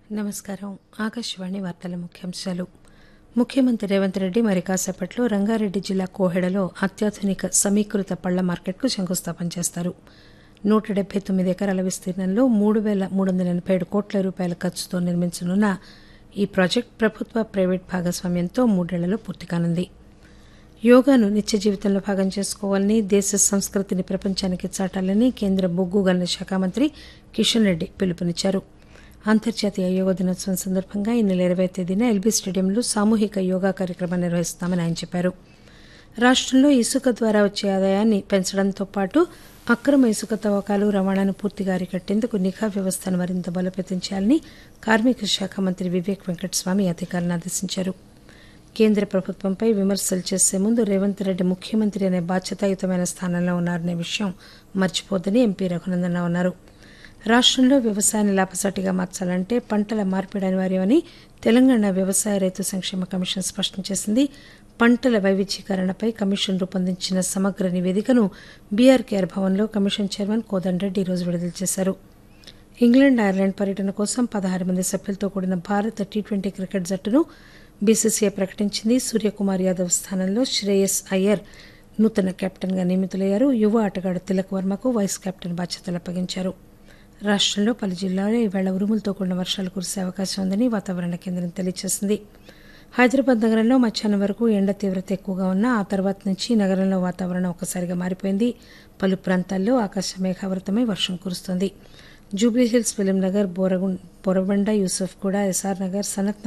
నమస్కారం ఆకాశవాణి వార్తల ముఖ్యాంశాలు ముఖ్యమంత్రి రేవంత్ రెడ్డి మరి కాసేపట్లో రంగారెడ్డి జిల్లా కోహెడలో అత్యాధునిక సమీకృత పళ్ల మార్కెట్కు శంకుస్థాపన చేస్తారు నూట డెబ్బై తొమ్మిది ఎకరాల విస్తీర్ణంలో మూడు పేల మూడు వందల ఎనబై ఏడు కోట్ల రూపాయల ఖర్చుతో నిర్మించనున్న ఈ ప్రాజెక్టు ప్రభుత్వ ప్రైవేట్ భాగస్వామ్యంతో మూడేళ్లలో పూర్తి కానుంది యోగాను నిత్య జీవితంలో భాగం చేసుకోవాలని దేశ సంస్కృతిని ప్రపంచానికి చాటాలని కేంద్ర బొగ్గు గనుల శాఖ మంత్రి కిషన్ రెడ్డి పిలుపునిచ్చారు అంతర్జాతీయ యోగా దినోత్సవం సందర్భంగా ఈ నెల ఇరవై తేదీన ఎల్బీ స్టేడియంలో సామూహిక యోగా కార్యక్రమం నిర్వహిస్తామని ఆయన చెప్పారు రాష్టంలో ఇసుక ద్వారా వచ్చే ఆదాయాన్ని పెంచడంతో పాటు అక్రమ ఇసుక తవ్వకాలు రవాణాను పూర్తిగా అరికట్టేందుకు నిఘా వ్యవస్థను మరింత బలోపేతం చేయాలని కార్మిక శాఖ మంత్రి వివేక్ వెంకటస్వామి అధికారులను ఆదేశించారు కేంద్ర ప్రభుత్వంపై విమర్శలు చేసే ముందు రేవంత్ రెడ్డి ముఖ్యమంత్రి అనే బాధ్యతాయుతమైన స్థానంలో ఉన్నారనే విషయం మర్చిపోద్దని ఎంపీ రఘునందన్ అన్నారు రాష్టంలో వ్యవసాయాన్ని లాభసాటిగా మార్చాలంటే పంటల మార్పిడి అనివార్యమని తెలంగాణ వ్యవసాయ రైతు సంక్షేమ కమిషన్ స్పష్టం చేసింది పంటల వైవిధ్యీకరణపై కమిషన్ రూపొందించిన సమగ్ర నివేదికను బీఆర్కేఆర్ భవన్లో కమిషన్ చైర్మన్ కోదండరెడ్డి ఈరోజు విడుదల చేశారు ఇంగ్లాండ్ ఐర్లాండ్ పర్యటన కోసం పదహారు మంది సభ్యులతో కూడిన భారత టీ ట్వంటీ క్రికెట్ జట్టును బీసీసీఐ ప్రకటించింది సూర్యకుమార్ యాదవ్ స్థానంలో శ్రేయస్ అయ్యర్ నూతన కెప్టెన్గా నియమితులయ్యారు యువ ఆటగాడు తిలక్ వర్మకు వైస్ కెప్టెన్ బాధ్యతలు అప్పగించారు రాష్టంలో పలు జిల్లాల్లో ఈవేళ ఉరుములతో కూడిన వర్షాలు కురిసే అవకాశం ఉందని వాతావరణ కేంద్రం తెలియజేసింది హైదరాబాద్ నగరంలో మధ్యాహ్నం వరకు ఎండ తీవ్రత ఎక్కువగా ఉన్నా ఆ తర్వాత నుంచి నగరంలో వాతావరణం ఒక్కసారిగా మారిపోయింది పలు ప్రాంతాల్లో ఆకాశం మేఘావృతమై వర్షం కురుస్తోంది జూబ్లీహిల్స్ ఫిలిం నగర్ బోరగుం బోరబండ యూసఫ్ కూడా ఎస్ఆర్ నగర్ సనత్